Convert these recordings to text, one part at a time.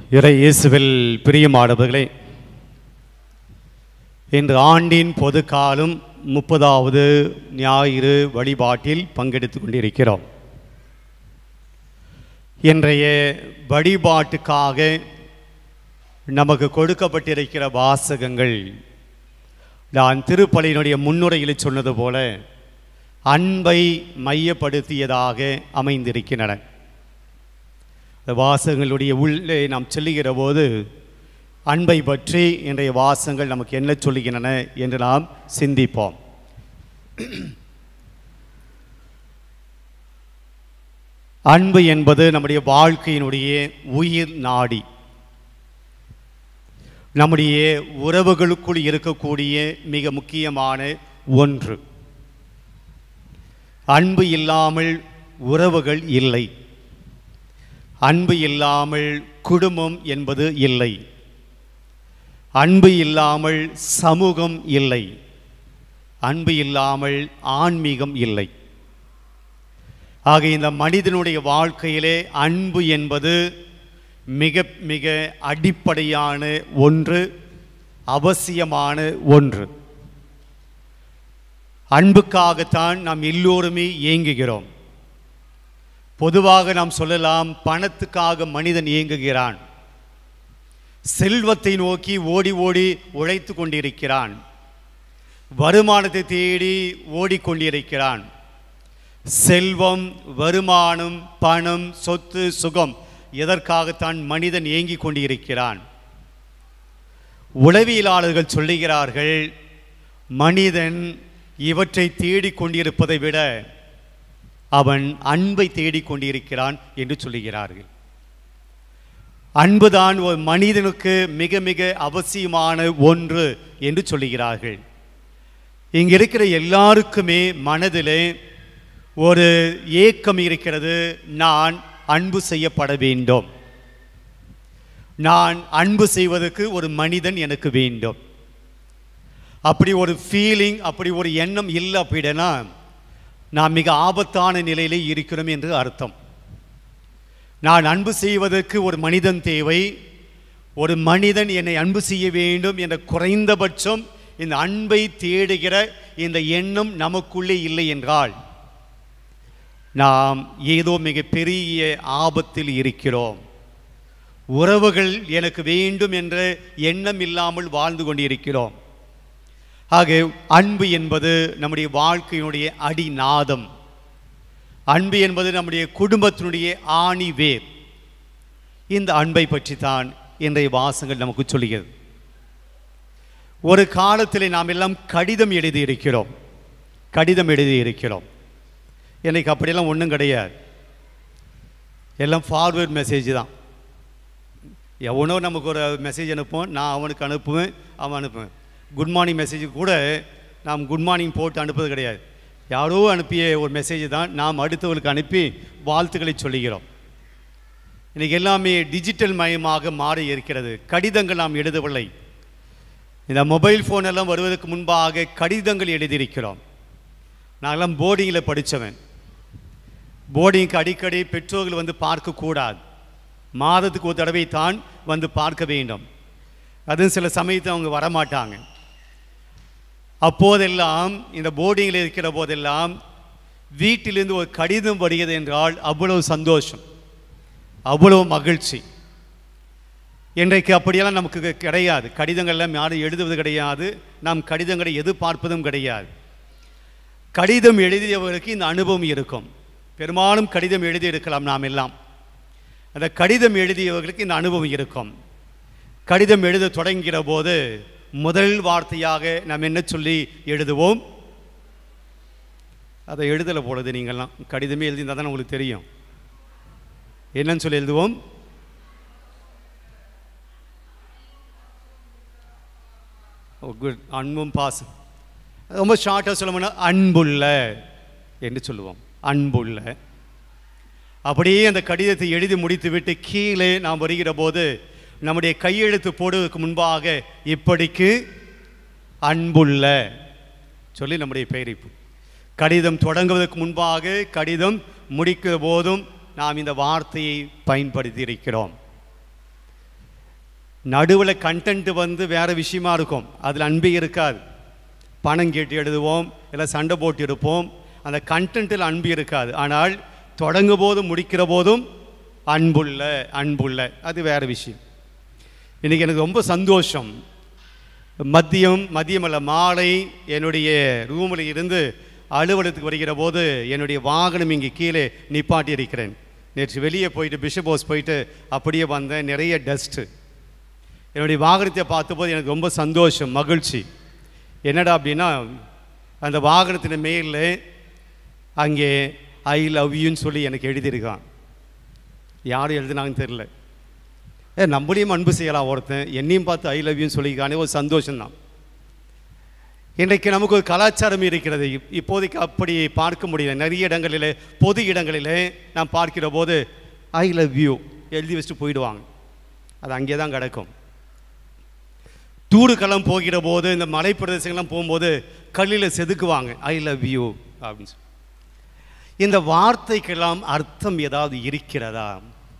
இறை இயேசுவில் பிரியமானவர்களே இன்று ஆண்டின் பொதுக்காலம் முப்பதாவது ஞாயிறு வழிபாட்டில் பங்கெடுத்து கொண்டிருக்கிறோம் இன்றைய வழிபாட்டுக்காக நமக்கு கொடுக்கப்பட்டிருக்கிற வாசகங்கள் நான் திருப்பலியினுடைய முன்னுரையில் சொன்னது போல அன்பை மையப்படுத்தியதாக அமைந்திருக்கின்றன இந்த வாசகங்களுடைய உள்ளே நாம் செல்லுகிற போது அன்பை பற்றி இன்றைய வாசகங்கள் நமக்கு என்ன சொல்லுகின்றன என்று நாம் சிந்திப்போம் அன்பு என்பது நம்முடைய வாழ்க்கையினுடைய உயிர் நாடி நம்முடைய உறவுகளுக்குள் இருக்கக்கூடிய மிக முக்கியமான ஒன்று அன்பு இல்லாமல் உறவுகள் இல்லை அன்பு இல்லாமல் குடும்பம் என்பது இல்லை அன்பு இல்லாமல் சமூகம் இல்லை அன்பு இல்லாமல் ஆன்மீகம் இல்லை ஆக இந்த மனிதனுடைய வாழ்க்கையிலே அன்பு என்பது மிக மிக அடிப்படையான ஒன்று அவசியமான ஒன்று அன்புக்காகத்தான் நாம் எல்லோருமே ஏங்குகிறோம் பொதுவாக நாம் சொல்லலாம் பணத்துக்காக மனிதன் இயங்குகிறான் செல்வத்தை நோக்கி ஓடி ஓடி உழைத்து கொண்டிருக்கிறான் வருமானத்தை தேடி ஓடிக்கொண்டிருக்கிறான் செல்வம் வருமானம் பணம் சொத்து சுகம் எதற்காகத்தான் மனிதன் ஏங்கிக் கொண்டிருக்கிறான் உளவியலாளர்கள் சொல்லுகிறார்கள் மனிதன் இவற்றை தேடிக் கொண்டிருப்பதை விட அவன் அன்பை தேடிக் கொண்டிருக்கிறான் என்று சொல்லுகிறார்கள் அன்புதான் ஒரு மனிதனுக்கு மிக மிக அவசியமான ஒன்று என்று சொல்லுகிறார்கள் இங்க இருக்கிற எல்லாருக்குமே மனதிலே ஒரு ஏக்கம் இருக்கிறது நான் அன்பு செய்யப்பட வேண்டும் நான் அன்பு செய்வதற்கு ஒரு மனிதன் எனக்கு வேண்டும் அப்படி ஒரு ஃபீலிங் அப்படி ஒரு எண்ணம் இல்லை அப்படின்னா நான் மிக ஆபத்தான நிலையிலே இருக்கிறோம் என்று அர்த்தம் நான் அன்பு செய்வதற்கு ஒரு மனிதன் தேவை ஒரு மனிதன் என்னை அன்பு செய்ய வேண்டும் என்ற குறைந்தபட்சம் இந்த அன்பை தேடுகிற இந்த எண்ணம் நமக்குள்ளே இல்லை என்றால் நாம் ஏதோ மிக பெரிய ஆபத்தில் இருக்கிறோம் உறவுகள் எனக்கு வேண்டும் என்ற எண்ணம் இல்லாமல் வாழ்ந்து கொண்டிருக்கிறோம் ஆக அன்பு என்பது நம்முடைய வாழ்க்கையினுடைய அடிநாதம் அன்பு என்பது நம்முடைய குடும்பத்தினுடைய ஆணி வேர் இந்த அன்பை பற்றி தான் இன்றைய வாசங்கள் நமக்கு சொல்லுகிறது ஒரு காலத்தில் நாம் எல்லாம் கடிதம் எழுதி இருக்கிறோம் கடிதம் எழுதி இருக்கிறோம் எனக்கு அப்படியெல்லாம் ஒன்றும் கிடையாது எல்லாம் ஃபார்வேர்ட் மெசேஜ் தான் எவனோ நமக்கு ஒரு மெசேஜ் அனுப்புவோம் நான் அவனுக்கு அனுப்புவேன் அவன் அனுப்புவேன் குட் மார்னிங் மெசேஜ் கூட நாம் குட் மார்னிங் போட்டு அனுப்புவது கிடையாது யாரோ அனுப்பிய ஒரு மெசேஜ் தான் நாம் அடுத்தவர்களுக்கு அனுப்பி வாழ்த்துக்களை சொல்லுகிறோம் இன்றைக்கி எல்லாமே டிஜிட்டல் மயமாக மாறி இருக்கிறது கடிதங்கள் நாம் எழுதவில்லை இந்த மொபைல் ஃபோன் எல்லாம் வருவதற்கு முன்பாக கடிதங்கள் எழுதியிருக்கிறோம் நாங்களாம் போர்டிங்கில் படித்தவன் போர்டிங்க்கு அடிக்கடி பெற்றோர்கள் வந்து பார்க்கக்கூடாது மாதத்துக்கு ஒரு தடவை தான் வந்து பார்க்க வேண்டும் அதுவும் சில சமயத்தில் அவங்க வரமாட்டாங்க அப்போதெல்லாம் இந்த போர்டிங்கில் இருக்கிற போதெல்லாம் வீட்டிலிருந்து ஒரு கடிதம் வருகிறது என்றால் அவ்வளவு சந்தோஷம் அவ்வளவு மகிழ்ச்சி இன்றைக்கு அப்படியெல்லாம் நமக்கு கிடையாது கடிதங்கள்லாம் யாரும் எழுதுவது கிடையாது நாம் கடிதங்களை எதிர்பார்ப்பதும் கிடையாது கடிதம் எழுதியவர்களுக்கு இந்த அனுபவம் இருக்கும் பெரும்பாலும் கடிதம் எழுதி இருக்கலாம் நாம் எல்லாம் அந்த கடிதம் எழுதியவர்களுக்கு இந்த அனுபவம் இருக்கும் கடிதம் எழுத தொடங்குகிற போது முதல் வார்த்தையாக நாம் என்ன சொல்லி எழுதுவோம் அதை எழுதலை போலது நீங்கள்லாம் கடிதமே எழுதியிருந்தால் தானே உங்களுக்கு தெரியும் என்னன்னு சொல்லி எழுதுவோம் குட் அன்பும் பாசம் ரொம்ப ஷார்ட்டாக சொல்லணும்னா அன்புள்ள என்று சொல்லுவோம் அன்புள்ள அப்படியே அந்த கடிதத்தை எழுதி முடித்துவிட்டு கீழே நாம் வருகிற போது நம்முடைய கையெழுத்து போடுவதற்கு முன்பாக இப்படிக்கு அன்புள்ள சொல்லி நம்முடைய பெயரிப்பு கடிதம் தொடங்குவதற்கு முன்பாக கடிதம் முடிக்கிற போதும் நாம் இந்த வார்த்தையை பயன்படுத்தி இருக்கிறோம் நடுவில் கண்டென்ட் வந்து வேறு விஷயமா இருக்கும் அதில் அன்பே இருக்காது பணம் கேட்டு எழுதுவோம் இல்லை சண்டை போட்டு இருப்போம் அந்த கண்டென்ட்டில் அன்பு இருக்காது ஆனால் தொடங்கும் போதும் முடிக்கிற போதும் அன்புள்ள அன்புள்ள அது வேறு விஷயம் இன்றைக்கி எனக்கு ரொம்ப சந்தோஷம் மதியம் மதியம் அல்ல மாலை என்னுடைய ரூமில் இருந்து அலுவலகத்துக்கு வருகிற போது என்னுடைய வாகனம் இங்கே கீழே நிப்பாட்டி இருக்கிறேன் நேற்று வெளியே போயிட்டு பிஷப் ஹவுஸ் போயிட்டு அப்படியே வந்தேன் நிறைய டஸ்ட்டு என்னுடைய வாகனத்தை பார்த்தபோது எனக்கு ரொம்ப சந்தோஷம் மகிழ்ச்சி என்னடா அப்படின்னா அந்த வாகனத்தின் மேலே அங்கே ஐ லவ் யூன்னு சொல்லி எனக்கு எழுதியிருக்கான் யார் எழுதுனாங்கன்னு தெரில ஏ நம்மளையும் அன்பு செய்யலாம் ஒருத்தன் என்னையும் பார்த்து ஐ லவ் யூன்னு சொல்லிக்கானே ஒரு சந்தோஷம்தான் இன்றைக்கு நமக்கு ஒரு கலாச்சாரம் இருக்கிறது இப்- இப்போதைக்கு அப்படி பார்க்க முடியல நிறைய இடங்களில் பொது இடங்களிலே நாம் பார்க்கிற போது ஐ லவ் யூ எழுதி வச்சுட்டு போயிடுவாங்க அது அங்கே தான் கிடக்கும் டூருக்கெல்லாம் போகிற போது இந்த மலை பிரதேசங்கள்லாம் போகும்போது கல்லில் செதுக்குவாங்க ஐ லவ் யூ அப்படின்னு சொல்லி இந்த வார்த்தைக்கெல்லாம் அர்த்தம் ஏதாவது இருக்கிறதா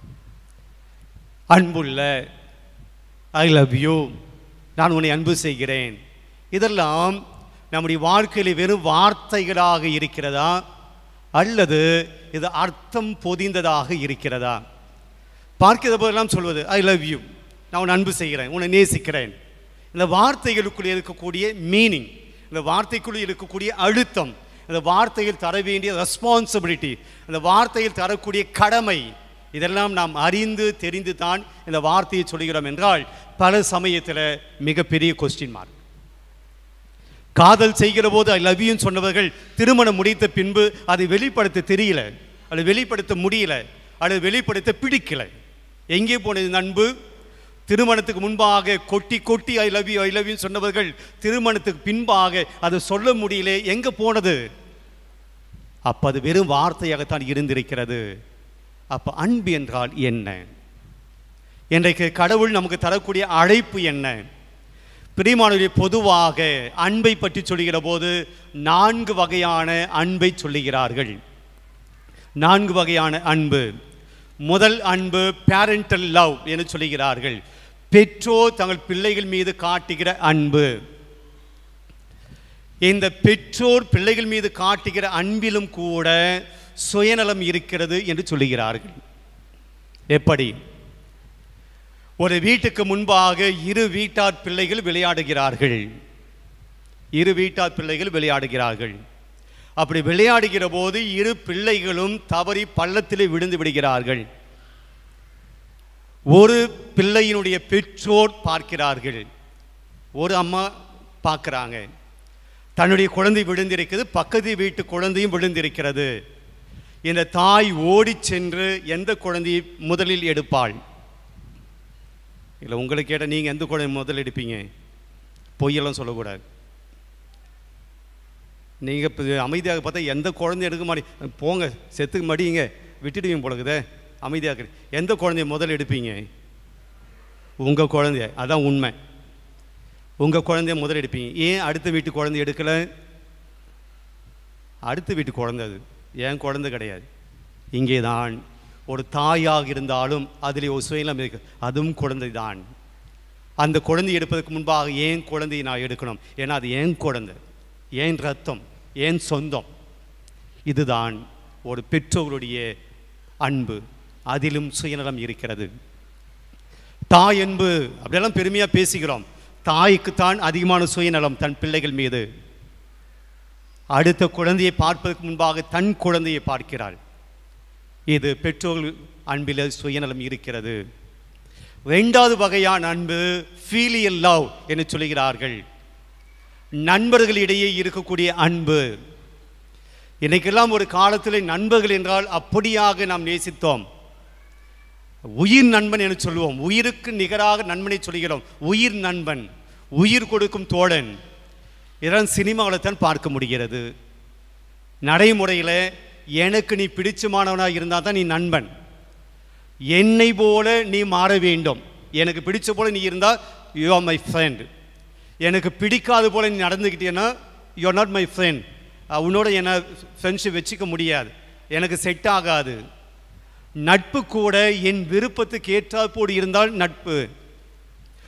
அன்புள்ள ஐ லவ் யூ நான் உன்னை அன்பு செய்கிறேன் இதெல்லாம் நம்முடைய வாழ்க்கையில் வெறும் வார்த்தைகளாக இருக்கிறதா அல்லது இது அர்த்தம் பொதிந்ததாக இருக்கிறதா பார்க்கிற போதெல்லாம் சொல்வது ஐ லவ் யூ நான் உன்னை அன்பு செய்கிறேன் உன்னை நேசிக்கிறேன் இந்த வார்த்தைகளுக்குள்ளே இருக்கக்கூடிய மீனிங் இந்த வார்த்தைக்குள்ளே இருக்கக்கூடிய அழுத்தம் இந்த வார்த்தையில் தர வேண்டிய ரெஸ்பான்சிபிலிட்டி இந்த வார்த்தையில் தரக்கூடிய கடமை இதெல்லாம் நாம் அறிந்து தெரிந்து தான் இந்த வார்த்தையை சொல்கிறோம் என்றால் பல சமயத்தில் மிகப்பெரிய கொஸ்டின் மார்க் காதல் செய்கிற போது ஐ லவ் யூன்னு சொன்னவர்கள் திருமணம் முடித்த பின்பு அதை வெளிப்படுத்த தெரியல அதை வெளிப்படுத்த முடியல அதை வெளிப்படுத்த பிடிக்கல எங்கே போனது இந்த அன்பு திருமணத்துக்கு முன்பாக கொட்டி கொட்டி I love you I love you சொன்னவர்கள் திருமணத்துக்கு பின்பாக அதை சொல்ல முடியல எங்கே போனது அப்போ அது வெறும் வார்த்தையாகத்தான் இருந்திருக்கிறது அப்போ அன்பு என்றால் என்ன இன்றைக்கு கடவுள் நமக்கு தரக்கூடிய அழைப்பு என்ன பிரியமானவர்களே பொதுவாக அன்பை பற்றி சொல்லுகிற போது நான்கு வகையான அன்பை சொல்லுகிறார்கள் நான்கு வகையான அன்பு முதல் அன்பு பேரண்டல் லவ் என்று சொல்லுகிறார்கள் பெற்றோர் தங்கள் பிள்ளைகள் மீது காட்டுகிற அன்பு இந்த பெற்றோர் பிள்ளைகள் மீது காட்டுகிற அன்பிலும் கூட சுயநலம் இருக்கிறது என்று சொல்லுகிறார்கள் எப்படி ஒரு வீட்டுக்கு முன்பாக இரு வீட்டார் பிள்ளைகள் விளையாடுகிறார்கள் இரு வீட்டார் பிள்ளைகள் விளையாடுகிறார்கள் அப்படி விளையாடுகிற போது இரு பிள்ளைகளும் தவறி பள்ளத்திலே விழுந்து விடுகிறார்கள் ஒரு பிள்ளையினுடைய பெற்றோர் பார்க்கிறார்கள் ஒரு அம்மா பார்க்குறாங்க தன்னுடைய குழந்தை விழுந்திருக்கிறது பக்கத்து வீட்டு குழந்தையும் விழுந்திருக்கிறது இந்த தாய் ஓடிச் சென்று எந்த குழந்தையை முதலில் எடுப்பாள் இல்லை உங்களுக்கு கேட்டால் நீங்கள் எந்த குழந்தை முதல் எடுப்பீங்க பொய்யெல்லாம் சொல்லக்கூடாது நீங்கள் இப்போ அமைதியாக பார்த்தா எந்த குழந்தை எடுக்க மாட்டீங்க போங்க செத்துக்கு மடியுங்க விட்டுடுவீங்க போலக்குதே அமைதியாக இரு. எந்த குழந்தைய முதல் எடுப்பீங்க உங்கள் குழந்தைய அதான் உண்மை உங்கள் குழந்தைய முதல் எடுப்பீங்க ஏன் அடுத்த வீட்டு குழந்தை எடுக்கலை அடுத்த வீட்டு குழந்தை அது என் குழந்தை கிடையாது இங்கே தான் ஒரு தாயாக இருந்தாலும் அதில் ஒரு சுயநலம் இருக்கு அதுவும் குழந்தை தான் அந்த குழந்தை எடுப்பதற்கு முன்பாக ஏன் குழந்தையை நான் எடுக்கணும் ஏன்னா அது ஏன் குழந்தை ஏன் ரத்தம் ஏன் சொந்தம் இதுதான் ஒரு பெற்றோருடைய அன்பு அதிலும் சுயநலம் இருக்கிறது தாய் அன்பு அப்படியெல்லாம் பெருமையாக பேசுகிறோம் தாய்க்குத்தான் அதிகமான சுயநலம் தன் பிள்ளைகள் மீது அடுத்த குழந்தையை பார்ப்பதற்கு முன்பாக தன் குழந்தையை பார்க்கிறாள் இது பெற்றோர்கள் அன்பில் சுயநலம் இருக்கிறது ரெண்டாவது வகையான அன்பு ஃபீலியல் லவ் என்று சொல்கிறார்கள் நண்பர்களிடையே இருக்கக்கூடிய அன்பு இன்னைக்கெல்லாம் ஒரு காலத்தில் நண்பர்கள் என்றால் அப்படியாக நாம் நேசித்தோம் உயிர் நண்பன் என சொல்லுவோம் உயிருக்கு நிகராக நண்பனை சொல்கிறோம் உயிர் நண்பன் உயிர் கொடுக்கும் தோழன் இதெல்லாம் சினிமாவில் தான் பார்க்க முடிகிறது நடைமுறையில் எனக்கு நீ பிடிச்சமானவனாக இருந்தால் தான் நீ நண்பன் என்னை போல நீ மாற வேண்டும் எனக்கு பிடிச்ச போல நீ இருந்தால் யூ ஆர் மை ஃப்ரெண்ட் எனக்கு பிடிக்காத போல நீ நடந்துக்கிட்டேன்னா you are not my friend உன்னோட என்ன ஃப்ரெண்ட்ஷிப் வச்சுக்க முடியாது எனக்கு செட் ஆகாது நட்பு கூட என் விருப்பத்துக்கு ஏற்றாற்போடு இருந்தால் நட்பு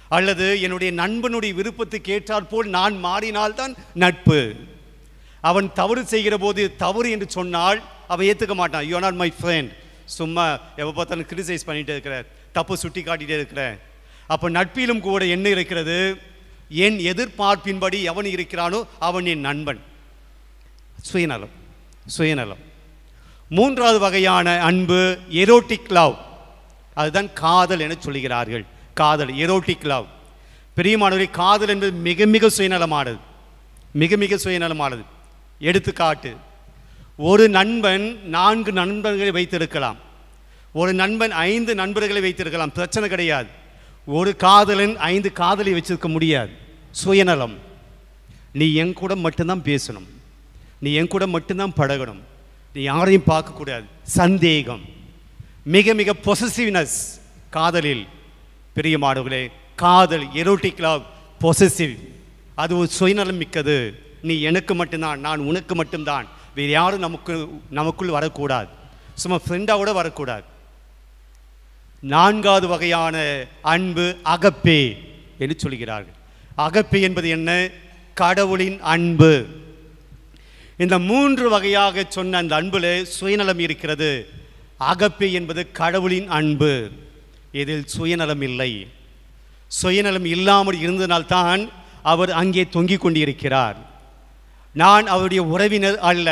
அல்லது என்னுடைய நண்பனுடைய விருப்பத்துக்கு ஏற்றாற்போல் நான் மாறினால்தான் நட்பு அவன் தவறு செய்கிற போது தவறு என்று சொன்னால் அவன் ஏற்றுக்க மாட்டான் யூ நாட் மை ஃப்ரெண்ட் சும்மா எப்போ பார்த்தாலும் கிரிட்டிசைஸ் பண்ணிகிட்டே இருக்கிற தப்பு சுட்டி காட்டிகிட்டே இருக்கிற அப்போ நட்பிலும் கூட என்ன இருக்கிறது என் எதிர்பார்ப்பின்படி எவன் இருக்கிறானோ அவன் என் நண்பன் சுயநலம் சுயநலம் மூன்றாவது வகையான அன்பு எரோட்டிக் லவ் அதுதான் காதல் என சொல்கிறார்கள் காதல் எரோட்டிக் லவ் பெரியமானவரை காதல் என்பது மிக மிக சுயநலமானது மிக மிக சுயநலமானது எடுத்துக்காட்டு ஒரு நண்பன் நான்கு நண்பர்களை வைத்திருக்கலாம் ஒரு நண்பன் ஐந்து நண்பர்களை வைத்திருக்கலாம் பிரச்சனை கிடையாது ஒரு காதலன் ஐந்து காதலை வச்சிருக்க முடியாது சுயநலம் நீ என் கூட மட்டும்தான் பேசணும் நீ என் கூட மட்டும்தான் பழகணும் நீ யாரையும் பார்க்கக்கூடாது சந்தேகம் மிக மிக பொசசிவ்னஸ் காதலில் பிரியமானவர்களே காதல் எரோட்டிக் லவ் பொசசிவ் அது ஒரு சுயநலம் மிக்கது நீ எனக்கு மட்டும்தான் நான் உனக்கு மட்டும்தான் வேறு யாரும் நமக்கு நமக்குள் வரக்கூடாது சும்மா ஃப்ரெண்டாக கூட வரக்கூடாது நான்காவது வகையான அன்பு அகப்பே என்று சொல்கிறார்கள் அகப்பே என்பது என்ன கடவுளின் அன்பு இந்த மூன்று வகையாக சொன்ன அந்த அன்புல சுயநலம் இருக்கிறது அகப்பே என்பது கடவுளின் அன்பு இதில் சுயநலம் இல்லை சுயநலம் இல்லாமல் இருந்ததினால்தான் அவர் அங்கே தொங்கிக் கொண்டிருக்கிறார் நான் அவருடைய உறவினர் அல்ல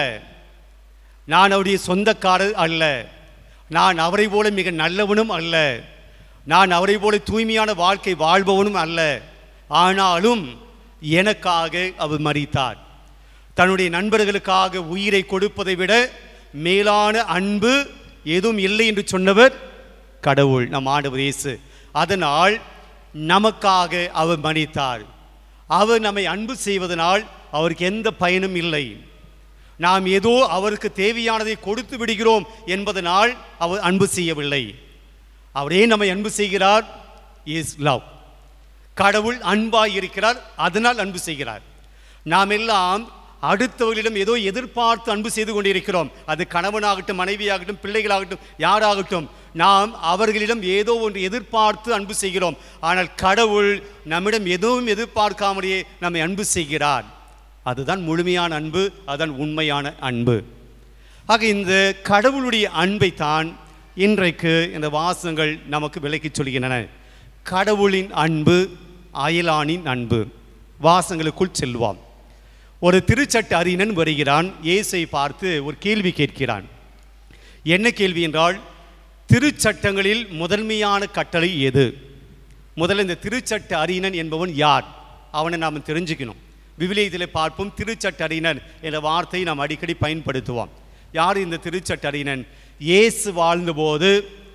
நான் அவருடைய சொந்தக்காரர் அல்ல நான் அவரை போல மிக நல்லவனும் அல்ல நான் அவரை போல தூய்மையான வாழ்க்கை வாழ்பவனும் அல்ல ஆனாலும் எனக்காக அவர் மறித்தார் தன்னுடைய நண்பர்களுக்காக உயிரை கொடுப்பதை விட மேலான அன்பு எதுவும் இல்லை என்று சொன்னவர் கடவுள் நம் ஆண்டவர் இயேசு அதனால் நமக்காக அவர் மறித்தார் அவர் நம்மை அன்பு செய்வதனால் அவருக்கு எந்த பயனும் இல்லை நாம் ஏதோ அவருக்கு தேவையானதை கொடுத்து விடுகிறோம் என்பதனால் அவர் அன்பு செய்யவில்லை அவரே நம்மை அன்பு செய்கிறார் இஸ் லவ் கடவுள் அன்பாய் இருக்கிறார் அதனால் அன்பு செய்கிறார் நாம் எல்லாம் அடுத்தவர்களிடம் ஏதோ எதிர்பார்த்து அன்பு செய்து கொண்டிருக்கிறோம் அது கணவனாகட்டும் மனைவியாகட்டும் பிள்ளைகளாகட்டும் யாராகட்டும் நாம் அவர்களிடம் ஏதோ ஒன்று எதிர்பார்த்து அன்பு செய்கிறோம் ஆனால் கடவுள் நம்மிடம் எதுவும் எதிர்பார்க்காமலேயே நம்மை அன்பு செய்கிறார் அதுதான் முழுமையான அன்பு அதுதான் உண்மையான அன்பு ஆக இந்த கடவுளுடைய அன்பை தான் இன்றைக்கு இந்த வாசகங்கள் நமக்கு விளக்கிச் சொல்கின்றன கடவுளின் அன்பு அயலானின் அன்பு வாசங்களுக்குள் செல்வாம் ஒரு திருச்சட்ட அறிஞன் வருகிறான் இயேசை பார்த்து ஒரு கேள்வி கேட்கிறான் என்ன கேள்வி என்றால் திருச்சட்டங்களில் முதன்மையான கட்டளை எது முதல்ல இந்த திருச்சட்ட அறிஞன் என்பவன் யார் அவனை நாம் தெரிஞ்சுக்கணும் விவிலியத்தில் பார்ப்போம் திருச்சட்ட அறிஞன் என்ற வார்த்தையை நாம் அடிக்கடி பயன்படுத்துவோம் யார் இந்த திருச்சட்ட அறிஞன் இயேசு வாழ்ந்தபோது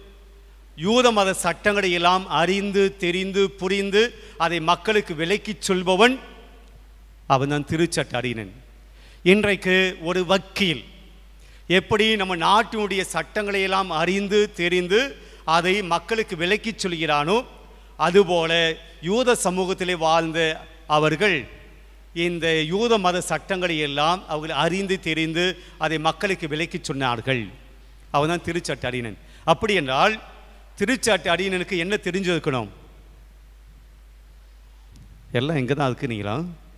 யூத மத சட்டங்களை எல்லாம் அறிந்து தெரிந்து புரிந்து அதை மக்களுக்கு விலக்கிச் சொல்பவன் அவன்தான் திருச்சட்ட அறிஞன் இன்றைக்கு ஒரு வக்கீல் எப்படி நம்ம நாட்டினுடைய சட்டங்களை எல்லாம் அறிந்து தெரிந்து அதை மக்களுக்கு விலக்கிச் சொல்கிறானோ அதுபோல யூத சமூகத்திலே வாழ்ந்த அவர்கள் இந்த யூத மத சட்டங்களை எல்லாம் அவர்கள் அறிந்து தெரிந்து அதை மக்களுக்கு விலக்கிச் சொன்னார்கள் அவன்தான் திருச்சட்ட அறிஞன் அப்படி என்றால் திருச்சட்ட அறிஞனுக்கு என்ன தெரிஞ்சிருக்கணும் எல்லாம் எங்கே தான் இருக்கிறீங்களா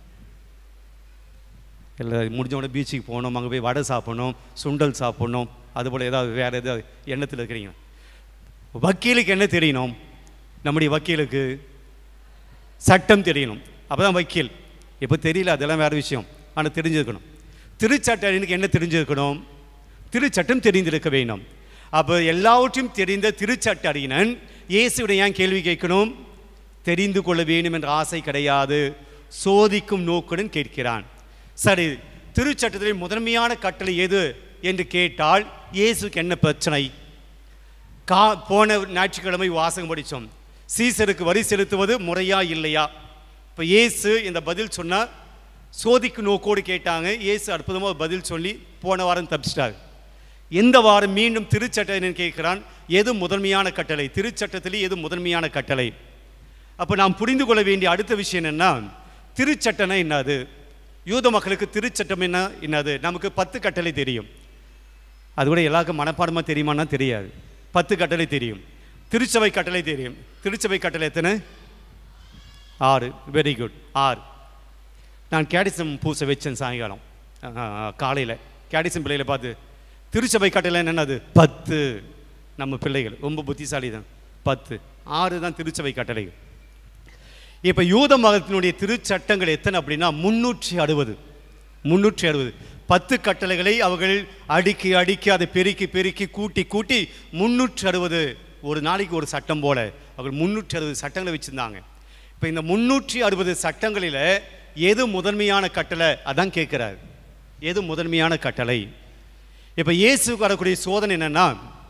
இல்லை முடிஞ்ச உடனே பீச்சுக்கு போகணும் அங்கே போய் வடை சாப்பிடணும் சுண்டல் சாப்பிடணும் அதுபோல் ஏதாவது வேறு ஏதாவது எண்ணத்தில் இருக்கிறீங்க வக்கீலுக்கு என்ன தெரியணும் நம்முடைய வக்கீலுக்கு சட்டம் தெரியணும் அப்போ தான் வக்கீல் இப்போ தெரியல அதெல்லாம் வேறு விஷயம் ஆனால் தெரிஞ்சிருக்கணும் திருச்சட்டனுக்கு என்ன தெரிஞ்சிருக்கணும் திருச்சட்டம் தெரிந்திருக்க வேண்டும் அப்போ எல்லாவற்றையும் தெரிந்த திருச்சட்ட அறிஞன் இயேசுடைய ஏன் கேள்வி கேட்கணும் தெரிந்து கொள்ள வேண்டும் என்ற ஆசை கிடையாது சோதிக்கும் நோக்குடன் கேட்கிறான் சரி திருச்சட்டத்தில் முதன்மையான கட்டளை எது என்று கேட்டால் இயேசுக்கு என்ன பிரச்சனை கா போன ஞாயிற்றுக்கிழமை வாசகம் படித்தோம் சீசருக்கு வரி செலுத்துவது முறையா இல்லையா இப்போ இயேசு இந்த பதில் சொன்னால் சோதிக்கு நோக்கோடு கேட்டாங்க இயேசு அற்புதமாக பதில் சொல்லி போன வாரம் தப்பிச்சிட்டார் இந்த வாரம் மீண்டும் திருச்சட்டம் கேட்கிறான் எது முதன்மையான கட்டளை திருச்சட்டத்திலே எது முதன்மையான கட்டளை அப்போ நாம் புரிந்து கொள்ள வேண்டிய அடுத்த விஷயம் என்னன்னா திருச்சட்டம்னா என்னது யூத மக்களுக்கு திருச்சட்டம் என்ன என்னது நமக்கு பத்து கட்டளை தெரியும் அது கூட எல்லாருக்கும் மனப்பாடமாக தெரியுமான்னா தெரியாது பத்து கட்டளை தெரியும் திருச்சபை கட்டளை தெரியும் திருச்சபை கட்டளை எத்தனை ஆறு வெரி குட் ஆறு நான் கேடிசம் பூசை வச்சேன் சாயங்காலம் காலையில் கேடிசம் பிள்ளைகளை பார்த்து திருச்சபை கட்டளை என்னது பத்து நம்ம பிள்ளைகள் ரொம்ப புத்திசாலி தான் பத்து ஆறு தான் திருச்சபை கட்டளைகள் இப்போ யூத மதத்தினுடைய திருச்சட்டங்கள் எத்தனை அப்படின்னா முன்னூற்றி அறுபது முன்னூற்றி அறுபது பத்து கட்டளைகளை அவர்கள் அடுக்கி அடுக்கி அதை பெருக்கி பெருக்கி கூட்டி கூட்டி முன்னூற்றி அறுபது ஒரு நாளைக்கு ஒரு சட்டம் போல அவர்கள் முன்னூற்றி அறுபது சட்டங்களை வச்சுருந்தாங்க இப்போ இந்த முன்னூற்றி அறுபது சட்டங்களில் எது முதன்மையான கட்டளை அதான் கேட்குறாரு எது முதன்மையான கட்டளை இப்போ இயேசுக்கு வரக்கூடிய சோதனை என்னன்னா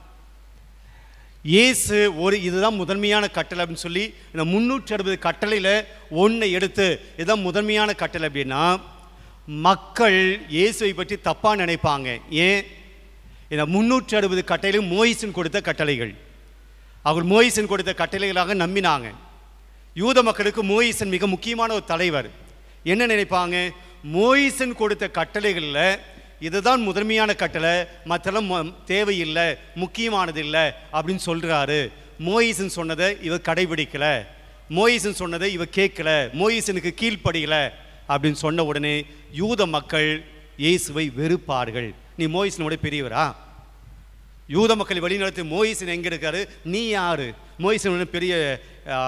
இயேசு ஒரு இதுதான் முதன்மையான கட்டளை அப்படின்னு சொல்லி இந்த முன்னூற்றி அறுபது கட்டளையில் ஒன்றை எடுத்து இதுதான் முதன்மையான கட்டளை அப்படின்னா மக்கள் இயேசுவை பற்றி தப்பாக நினைப்பாங்க ஏன் இந்த முன்னூற்றி அறுபது கட்டளையும் மோயிசன் கொடுத்த கட்டளைகள் அவர் மோயிசன் கொடுத்த கட்டளைகளாக நம்பினாங்க யூத மக்களுக்கு மோயிசன் மிக முக்கியமான ஒரு தலைவர் என்ன நினைப்பாங்க மோயிசன் கொடுத்த கட்டளைகளில் இதுதான் முதன்மையான கட்டளை மற்றெல்லாம் மொ- தேவையில்லை முக்கியமானது இல்லை அப்படின்னு சொல்கிறாரு மோயிசன் சொன்னதை இவர் கடைபிடிக்கல மோயிசன் சொன்னதை இவர் கேட்கல மோயிசனுக்கு கீழ்ப்படியல அப்படின்னு சொன்ன உடனே யூத மக்கள் இயேசுவை வெறுப்பார்கள் நீ மோயிசனோட பெரியவரா யூத மக்கள் வழிநடத்தி மோயிசன் எங்க இருக்காரு நீ யாரு மோயிசன் ஒண்ணும் பெரிய ஆ,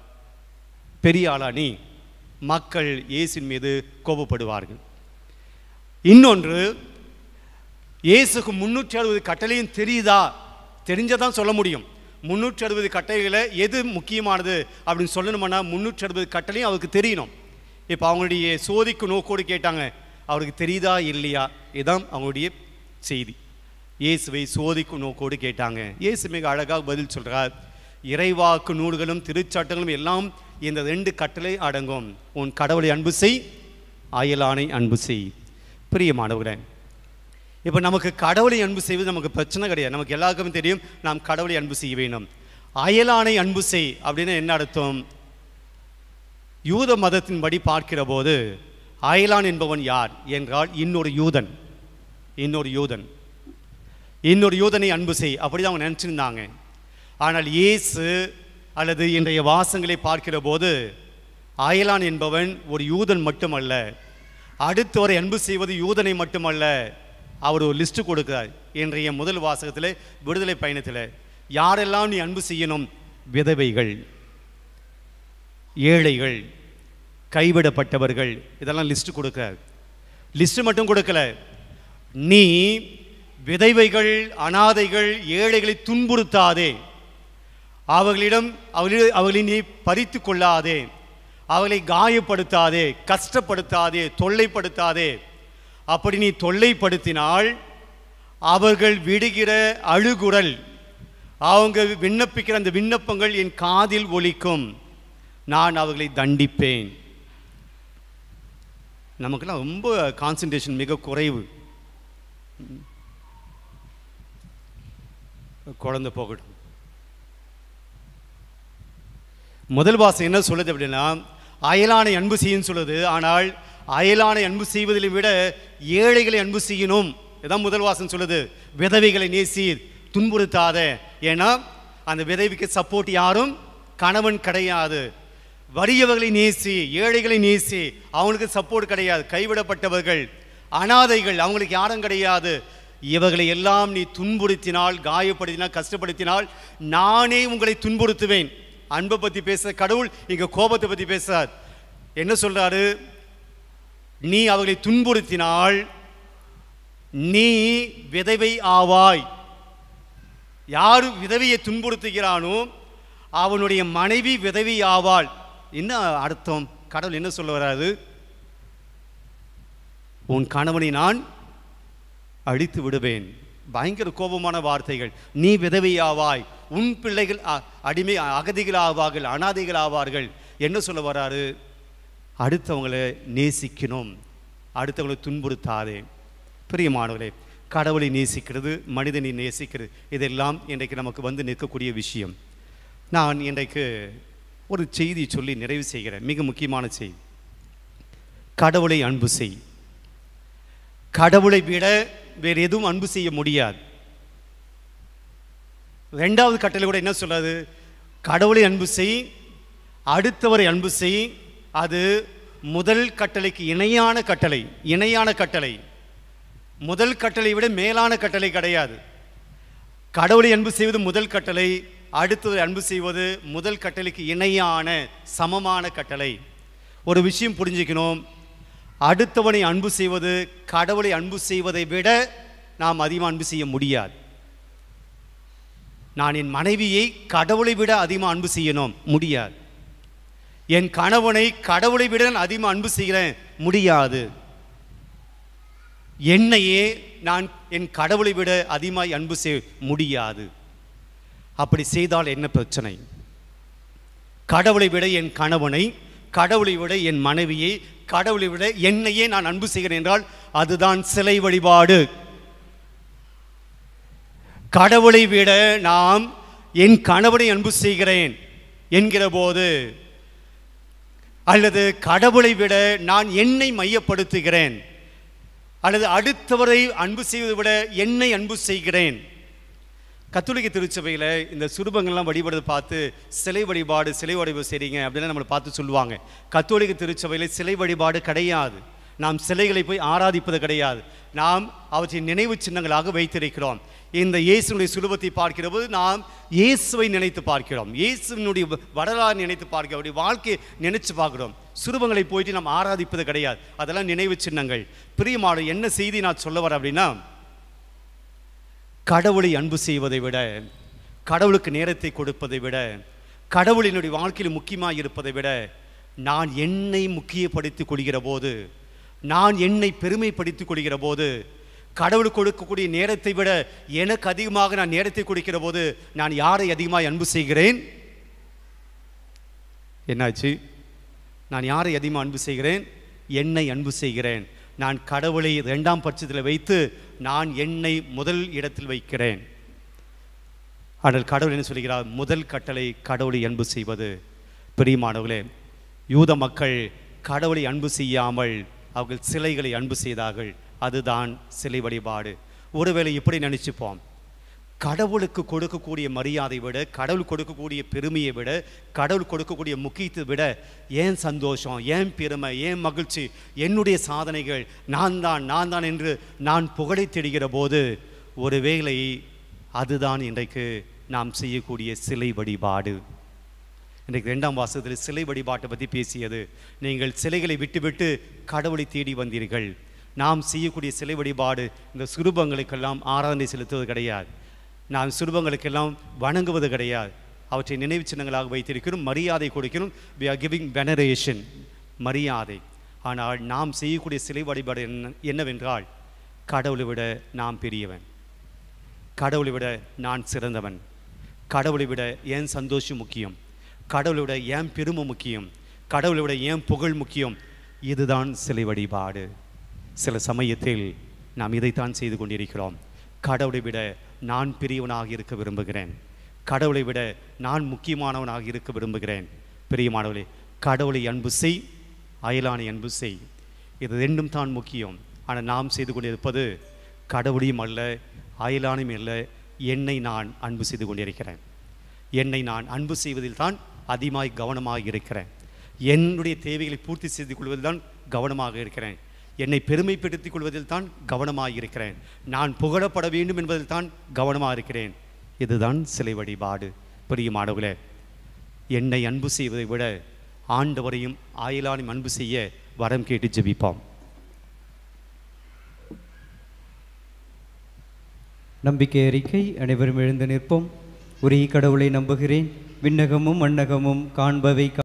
பெரிய ஆளா நீ மக்கள் இயேசின் மீது கோபப்படுவார்கள் இன்னொன்று இயேசுக்கு முன்னூற்றி அறுபது கட்டளையும் தெரியுதா தெரிஞ்சதான் சொல்ல முடியும் முன்னூற்றி அறுபது கட்டளைகளை எது முக்கியமானது அப்படின்னு சொல்லணும்னா முன்னூற்றி அறுபது கட்டளையும் அவருக்கு தெரியணும் இப்போ அவங்களுடைய சோதிக்கு நோக்கோடு கேட்டாங்க அவருக்கு தெரியுதா இல்லையா இதுதான் அவங்களுடைய செய்தி இயேசுவை சோதிக்கும் நோக்கோடு கேட்டாங்க இயேசு மிக அழகாக பதில் சொல்றார் இறைவாக்கு நூல்களும் திருச்சட்டங்களும் எல்லாம் இந்த ரெண்டு கட்டளை அடங்கும் உன் கடவுளை அன்பு செய் அயலானை அன்பு செய் பிரியமானவர்களே இப்போ நமக்கு கடவுளை அன்பு செய்வது நமக்கு பிரச்சனை கிடையாது நமக்கு எல்லாருக்குமே தெரியும் நாம் கடவுளை அன்பு செய்ய வேண்டும் அயலானை அன்பு செய் அப்படின்னு என்ன அர்த்தம் யூத மதத்தின்படி பார்க்கிற போது அயலான் என்பவன் யார் என்றால் இன்னொரு யூதன் இன்னொரு யூதன் இன்னொரு யூதனை அன்பு செய் அப்படிதான் அவங்க நினச்சிருந்தாங்க ஆனால் இயேசு அல்லது இன்றைய வாசங்களை பார்க்கிற போது அயலான் என்பவன் ஒரு யூதன் மட்டுமல்ல அடுத்தவரை அன்பு செய்வது யூதனை மட்டுமல்ல அவர் ஒரு லிஸ்ட் கொடுக்கிறார் இன்றைய முதல் வாசகத்தில் விடுதலை பயணத்தில் யாரெல்லாம் நீ அன்பு செய்யணும் விதவைகள் ஏழைகள் கைவிடப்பட்டவர்கள் இதெல்லாம் லிஸ்ட் கொடுக்கிறார் லிஸ்ட் மட்டும் கொடுக்கல நீ விதைவைகள் அனாதைகள் ஏழைகளை துன்புறுத்தாதே அவர்களிடம் அவர்களிடம் அவர்களை நீ பறித்து கொள்ளாதே அவர்களை காயப்படுத்தாதே கஷ்டப்படுத்தாதே தொல்லைப்படுத்தாதே அப்படி நீ தொல்லைப்படுத்தினால் அவர்கள் விடுகிற அழுகுரல் அவங்க விண்ணப்பிக்கிற அந்த விண்ணப்பங்கள் என் காதில் ஒலிக்கும் நான் அவர்களை தண்டிப்பேன் நமக்கெல்லாம் ரொம்ப கான்சன்ட்ரேஷன் மிக குறைவு குழந்தை போகட்டும் முதல் வாசம் என்ன சொல்லுது அப்படின்னா அயலானை அன்பு செய்யும் சொல்லுது ஆனால் அயலானை அன்பு செய்வதிலை விட ஏழைகளை அன்பு செய்யணும் இதான் முதல் வாசம் சொல்லுது விதவைகளை நேசி துன்புறுத்தாத ஏன்னா அந்த விதவைக்கு சப்போர்ட் யாரும் கணவன் கிடையாது வறியவர்களை நேசி ஏழைகளை நேசி அவங்களுக்கு சப்போர்ட் கிடையாது கைவிடப்பட்டவர்கள் அனாதைகள் அவங்களுக்கு யாரும் கிடையாது இவர்களை எல்லாம் நீ துன்புறுத்தினால் காயப்படுத்தினால் கஷ்டப்படுத்தினால் நானே உங்களை துன்புறுத்துவேன் அன்பை பற்றி பேசுற கடவுள் இங்க கோபத்தை பற்றி பேசுறார் என்ன சொல்றாரு நீ அவர்களை துன்புறுத்தினால் நீ விதவை ஆவாய் யார் விதவையை துன்புறுத்துகிறானோ அவனுடைய மனைவி விதவி ஆவாள் என்ன அர்த்தம் கடவுள் என்ன சொல்ல வராது உன் கணவனை நான் அழித்து விடுவேன் பயங்கர கோபமான வார்த்தைகள் நீ விதவையாவாய் உன் பிள்ளைகள் அ- அடிமை அகதிகள் ஆவார்கள் அனாதைகள் ஆவார்கள் என்ன சொல்ல வராரு அடுத்தவங்களை நேசிக்கணும் அடுத்தவங்களை துன்புறுத்தாதே பிரியமானவர்களே கடவுளை நேசிக்கிறது மனிதனை நேசிக்கிறது இதெல்லாம் இன்றைக்கு நமக்கு வந்து நிற்கக்கூடிய விஷயம் நான் இன்றைக்கு ஒரு செய்தி சொல்லி நிறைவு செய்கிறேன் மிக முக்கியமான செய்தி கடவுளை அன்பு செய் கடவுளை விட வேறு எதுவும் அன்பு செய்ய முடியாது ரெண்டாவது கட்டளை கூட என்ன சொல்றாரு கடவுளை அன்பு செய் அடுத்தவரை அன்பு செய் அது முதல் கட்டளைக்கு இணையான கட்டளை இணையான கட்டளை முதல் கட்டளை விட மேலான கட்டளை கிடையாது கடவுளை அன்பு செய்வது முதல் கட்டளை அடுத்தவரை அன்பு செய்வது முதல் கட்டளைக்கு இணையான சமமான கட்டளை ஒரு விஷயம் புரிஞ்சுக்கணும் அடுத்தவனை அன்பு செய்வது கடவுளை அன்பு செய்வதை விட நாம் அதிகமாக அன்பு செய்ய முடியாது நான் என் மனைவியை கடவுளை விட அதிகமாக அன்பு செய்யணும் முடியாது என் கணவனை கடவுளை விட நான் அதிகமாக அன்பு செய்கிறேன் முடியாது என்னையே நான் என் கடவுளை விட அதிகமாய் அன்பு செய்ய முடியாது அப்படி செய்தால் என்ன பிரச்சனை கடவுளை விட என் கணவனை கடவுளை விட என் மனைவியை கடவுளை விட என்னையே நான் அன்பு செய்கிறேன் என்றால் அதுதான் சிலை வழிபாடு கடவுளை விட நாம் என் கணவனை அன்பு செய்கிறேன் என்கிற போது அல்லது கடவுளை விட நான் என்னை மையப்படுத்துகிறேன் அல்லது அடுத்தவரை அன்பு செய்வதை விட என்னை அன்பு செய்கிறேன் கத்தோலிக்க திருச்சபையில் இந்த சுரூபங்கள்லாம் வழிபடுறதை பார்த்து சிலை வழிபாடு சிலை வழிபாடு செய்றீங்க அப்படின்னு நம்மளை பார்த்து சொல்லுவாங்க கத்தோலிக்க திருச்சபையில் சிலை வழிபாடு கிடையாது நாம் சிலைகளை போய் ஆராதிப்பது கிடையாது நாம் அவற்றை நினைவு சின்னங்களாக வைத்திருக்கிறோம் இந்த இயேசுனுடைய சுலபத்தை பார்க்கிற போது நாம் இயேசுவை நினைத்து பார்க்கிறோம் இயேசுவினுடைய வரலாறு நினைத்து பார்க்கிறோம் அவருடைய வாழ்க்கையை நினைச்சு பார்க்கிறோம் சுரூபங்களை போயிட்டு நாம் ஆராதிப்பது கிடையாது அதெல்லாம் நினைவு சின்னங்கள் பிரியமான என்ன செய்தி நான் சொல்ல வரேன் அப்படின்னா கடவுளை அன்பு செய்வதை விட கடவுளுக்கு நேரத்தை கொடுப்பதை விட கடவுள் என்னுடைய வாழ்க்கையில் முக்கியமாக இருப்பதை விட நான் என்னை முக்கியப்படுத்திக் கொள்கிற போது நான் என்னை பெருமைப்படுத்திக் கொள்கிற போது கடவுள் கொடுக்கக்கூடிய நேரத்தை விட எனக்கு அதிகமாக நான் நேரத்தை கொடுக்கிற போது நான் யாரை அதிகமாக அன்பு செய்கிறேன் என்னாச்சு நான் யாரை அதிகமாக அன்பு செய்கிறேன் என்னை அன்பு செய்கிறேன் நான் கடவுளை இரண்டாம் பட்சத்தில் வைத்து நான் என்னை முதல் இடத்தில் வைக்கிறேன் ஆனால் கடவுள் என்ன சொல்கிறார் முதல் கட்டளை கடவுளை அன்பு செய்வது பிரியமானவர்களே யூத மக்கள் கடவுளை அன்பு செய்யாமல் அவர்கள் சிலைகளை அன்பு செய்தார்கள் அதுதான் சிலை வழிபாடு ஒருவேளை இப்படி நினைச்சுப்போம் கடவுளுக்கு கொடுக்கக்கூடிய மரியாதை விட கடவுள் கொடுக்கக்கூடிய பெருமையை விட கடவுள் கொடுக்கக்கூடிய முக்கியத்தை விட ஏன் சந்தோஷம் ஏன் பெருமை ஏன் மகிழ்ச்சி என்னுடைய சாதனைகள் நான் தான் நான் தான் என்று நான் புகழை தேடுகிற போது ஒருவேளை அதுதான் இன்றைக்கு நாம் செய்யக்கூடிய சிலை வழிபாடு இன்றைக்கு ரெண்டாம் வாசகத்தில் சிலை வழிபாட்டை பற்றி பேசியது நீங்கள் சிலைகளை விட்டுவிட்டு கடவுளை தேடி வந்தீர்கள் நாம் செய்யக்கூடிய சிலை வழிபாடு இந்த சுரூபங்களுக்கெல்லாம் ஆராதனை செலுத்துவது கிடையாது நாம் சுரூபங்களுக்கெல்லாம் வணங்குவது கிடையாது அவற்றை நினைவு சின்னங்களாக வைத்திருக்கிறோம் மரியாதை கொடுக்கிறோம் வி ஆர் கிவிங் வெனரேஷன் மரியாதை ஆனால் நாம் செய்யக்கூடிய சிலை வழிபாடு என்ன என்னவென்றால் கடவுளை விட நாம் பெரியவன் கடவுளை விட நான் சிறந்தவன் கடவுளை விட ஏன் சந்தோஷம் முக்கியம் கடவுளை விட ஏன் பெருமை முக்கியம் கடவுளை விட ஏன் புகழ் முக்கியம் இதுதான் சிலை வழிபாடு சில சமயத்தில் நாம் இதைத்தான் செய்து கொண்டிருக்கிறோம் கடவுளை விட நான் பெரியவனாக இருக்க விரும்புகிறேன் கடவுளை விட நான் முக்கியமானவனாக இருக்க விரும்புகிறேன் பிரியமானவர்களே கடவுளை அன்பு செய் அயலானை அன்பு செய் இது ரெண்டும் தான் முக்கியம் ஆனால் நாம் செய்து கொண்டிருப்பது கடவுளையும் அல்ல அயலானையும் அல்ல என்னை நான் அன்பு செய்து கொண்டிருக்கிறேன் என்னை நான் அன்பு செய்வதில் தான் அதிகமாய் கவனமாக இருக்கிறேன் என்னுடைய தேவைகளை பூர்த்தி செய்து கொள்வதில் தான் கவனமாக இருக்கிறேன் என்னை பெருமைப்படுத்திக் கொள்வதில் தான் கவனமாக இருக்கிறேன் நான் புகழப்பட வேண்டும் என்பதில் தான் கவனமாக இருக்கிறேன் இதுதான் சிலை வழிபாடு பிரியமானவர்களே என்னை அன்பு செய்வதை விட ஆண்டவரையும் ஆயிலானையும் அன்பு செய்ய வரம் கேட்டு ஜெபிப்போம் நம்பிக்கை அறிக்கை அனைவரும் எழுந்து நிற்போம் ஒரே கடவுளை நம்புகிறேன் விண்ணகமும் மண்ணகமும் காண்பவை